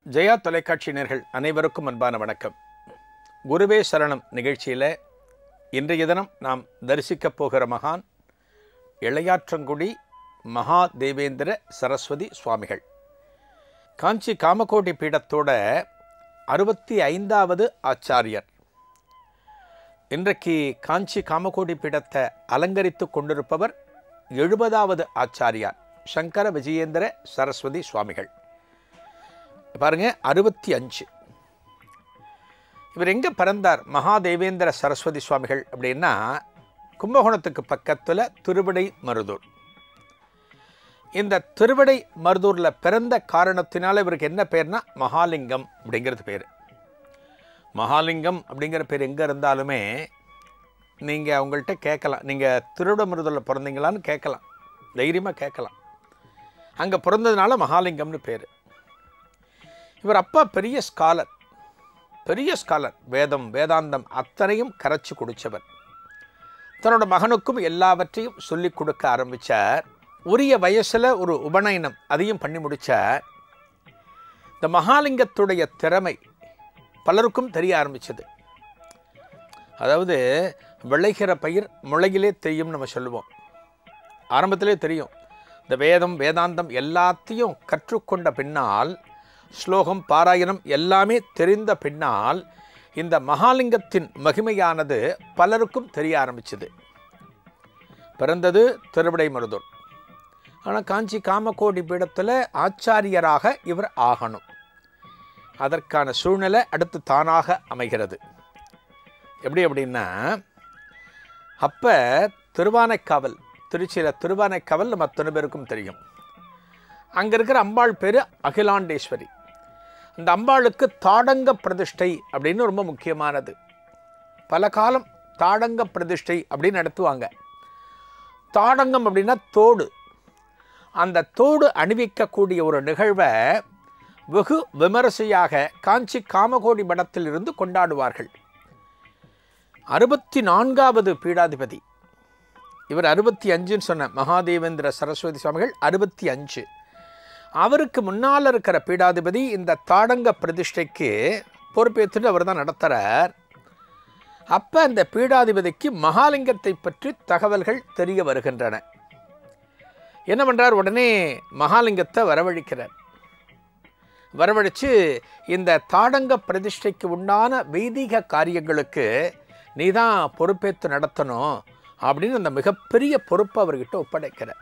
ஜெயா தொலைக்காட்சியினர்கள் அனைவருக்கும் அன்பான வணக்கம் குருவே சரணம் நிகழ்ச்சியில் இன்றைய தினம் நாம் தரிசிக்கப் போகிற மகான் இளையாற்றங்குடி மகா தேவேந்திர சரஸ்வதி சுவாமிகள் காஞ்சி காமகோட்டி பீடத்தோட அறுபத்தி ஐந்தாவது ஆச்சாரியர் இன்றைக்கு காஞ்சி காமகோடி பீடத்தை அலங்கரித்து கொண்டிருப்பவர் எழுபதாவது ஆச்சாரியார் சங்கர விஜயேந்திர சரஸ்வதி சுவாமிகள் பாருங்க அறுபத்தி அஞ்சு இவர் எங்கே பிறந்தார் மகாதேவேந்திர சரஸ்வதி சுவாமிகள் அப்படின்னா கும்பகோணத்துக்கு பக்கத்தில் திருவிடை மருதூர் இந்த திருவிடை மருதூரில் பிறந்த காரணத்தினால இவருக்கு என்ன பேர்னா மகாலிங்கம் அப்படிங்கிறது பேர் மகாலிங்கம் அப்படிங்கிற பேர் எங்கே இருந்தாலுமே நீங்கள் அவங்கள்ட்ட கேட்கலாம் நீங்கள் திருவிட மருதூரில் பிறந்தீங்களான்னு கேட்கலாம் தைரியமாக கேட்கலாம் அங்கே பிறந்ததுனால மகாலிங்கம்னு பேர் இவர் அப்பா பெரிய ஸ்காலர் பெரிய ஸ்காலர் வேதம் வேதாந்தம் அத்தனையும் கரைச்சி குடித்தவர் தன்னோட மகனுக்கும் எல்லாவற்றையும் சொல்லி கொடுக்க ஆரம்பித்தார் உரிய வயசில் ஒரு உபநயனம் அதையும் பண்ணி முடித்தார் இந்த மகாலிங்கத்துடைய திறமை பலருக்கும் தெரிய ஆரம்பிச்சது அதாவது விளைகிற பயிர் முளையிலே தெரியும் நம்ம சொல்லுவோம் ஆரம்பத்திலே தெரியும் இந்த வேதம் வேதாந்தம் எல்லாத்தையும் கற்றுக்கொண்ட பின்னால் ஸ்லோகம் பாராயணம் எல்லாமே தெரிந்த பின்னால் இந்த மகாலிங்கத்தின் மகிமையானது பலருக்கும் தெரிய ஆரம்பிச்சது பிறந்தது திருவிடை மருதூர் ஆனால் காஞ்சி காமகோடி பீடத்தில் ஆச்சாரியராக இவர் ஆகணும் அதற்கான சூழ்நிலை அடுத்து தானாக அமைகிறது எப்படி அப்படின்னா அப்போ திருவானைக்காவல் திருச்சியில் திருவானைக்காவல் நம்ம அத்தனை பேருக்கும் தெரியும் அங்கே இருக்கிற அம்பாள் பேர் அகிலாண்டேஸ்வரி அந்த அம்பாளுக்கு தாடங்க பிரதிஷ்டை அப்படின்னு ரொம்ப முக்கியமானது பல காலம் தாடங்க பிரதிஷ்டை அப்படின்னு நடத்துவாங்க தாடங்கம் அப்படின்னா தோடு அந்த தோடு அணிவிக்கக்கூடிய ஒரு நிகழ்வை வெகு விமரிசையாக காஞ்சி காமகோடி மடத்தில் இருந்து கொண்டாடுவார்கள் அறுபத்தி நான்காவது பீடாதிபதி இவர் அறுபத்தி அஞ்சுன்னு சொன்ன மகாதேவேந்திர சரஸ்வதி சுவாமிகள் அறுபத்தி அஞ்சு அவருக்கு முன்னால் இருக்கிற பீடாதிபதி இந்த தாடங்க பிரதிஷ்டைக்கு பொறுப்பேற்றுட்டு அவர் தான் நடத்துகிறார் அப்போ அந்த பீடாதிபதிக்கு மகாலிங்கத்தை பற்றி தகவல்கள் தெரிய வருகின்றன என்ன பண்ணுறார் உடனே மகாலிங்கத்தை வரவழைக்கிறார் வரவழைச்சு இந்த தாடங்க பிரதிஷ்டைக்கு உண்டான வைதிக காரியங்களுக்கு நீ தான் பொறுப்பேற்று நடத்தணும் அப்படின்னு அந்த மிகப்பெரிய பொறுப்பை அவர்கிட்ட ஒப்படைக்கிறார்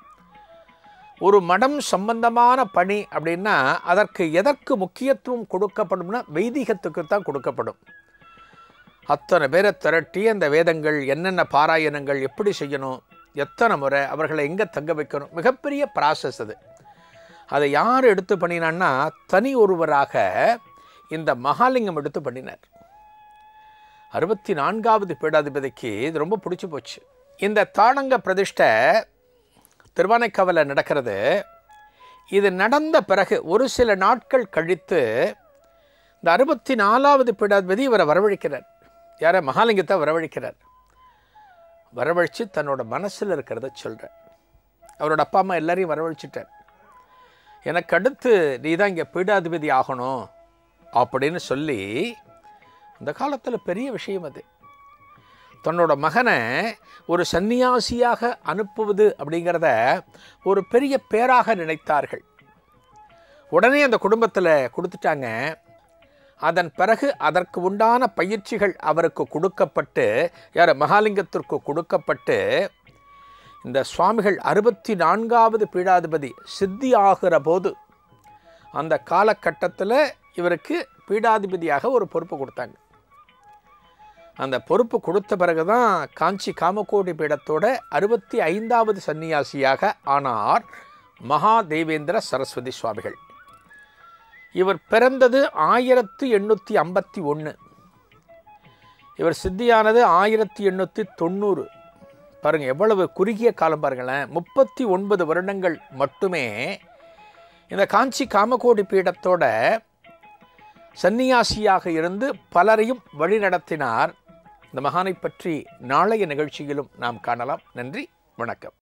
ஒரு மடம் சம்பந்தமான பணி அப்படின்னா அதற்கு எதற்கு முக்கியத்துவம் கொடுக்கப்படும்னா வைதிகத்துக்கு தான் கொடுக்கப்படும் அத்தனை பேரை திரட்டி அந்த வேதங்கள் என்னென்ன பாராயணங்கள் எப்படி செய்யணும் எத்தனை முறை அவர்களை எங்கே தங்க வைக்கணும் மிகப்பெரிய ப்ராசஸ் அது அதை யார் எடுத்து பண்ணினான்னா தனி ஒருவராக இந்த மகாலிங்கம் எடுத்து பண்ணினார் அறுபத்தி நான்காவது பீடாதிபதிக்கு இது ரொம்ப பிடிச்சி போச்சு இந்த தாடங்க பிரதிஷ்டை திருவானைக்காவலில் நடக்கிறது இது நடந்த பிறகு ஒரு சில நாட்கள் கழித்து இந்த அறுபத்தி நாலாவது பீடாதிபதி இவரை வரவழைக்கிறார் யாரை மகாலிங்கத்தை வரவழைக்கிறார் வரவழைச்சு தன்னோட மனசில் இருக்கிறத சொல்கிறார் அவரோட அப்பா அம்மா எல்லாரையும் வரவழைச்சிட்டார் எனக்கு அடுத்து நீ தான் இங்கே பீடாதிபதி ஆகணும் அப்படின்னு சொல்லி இந்த காலத்தில் பெரிய விஷயம் அது தன்னோட மகனை ஒரு சந்நியாசியாக அனுப்புவது அப்படிங்கிறத ஒரு பெரிய பேராக நினைத்தார்கள் உடனே அந்த குடும்பத்தில் கொடுத்துட்டாங்க அதன் பிறகு அதற்கு உண்டான பயிற்சிகள் அவருக்கு கொடுக்கப்பட்டு யார் மகாலிங்கத்திற்கு கொடுக்கப்பட்டு இந்த சுவாமிகள் அறுபத்தி நான்காவது பீடாதிபதி சித்தி ஆகிற போது அந்த காலகட்டத்தில் இவருக்கு பீடாதிபதியாக ஒரு பொறுப்பு கொடுத்தாங்க அந்த பொறுப்பு கொடுத்த பிறகு தான் காஞ்சி காமகோடி பீடத்தோட அறுபத்தி ஐந்தாவது சன்னியாசியாக ஆனார் மகாதேவேந்திர சரஸ்வதி சுவாமிகள் இவர் பிறந்தது ஆயிரத்தி எண்ணூற்றி ஐம்பத்தி ஒன்று இவர் சித்தியானது ஆயிரத்தி எண்ணூற்றி தொண்ணூறு பாருங்கள் எவ்வளவு குறுகிய காலம் பாருங்களேன் முப்பத்தி ஒன்பது வருடங்கள் மட்டுமே இந்த காஞ்சி காமகோடி பீடத்தோட சன்னியாசியாக இருந்து பலரையும் வழிநடத்தினார் இந்த மகானை பற்றி நாளைய நிகழ்ச்சியிலும் நாம் காணலாம் நன்றி வணக்கம்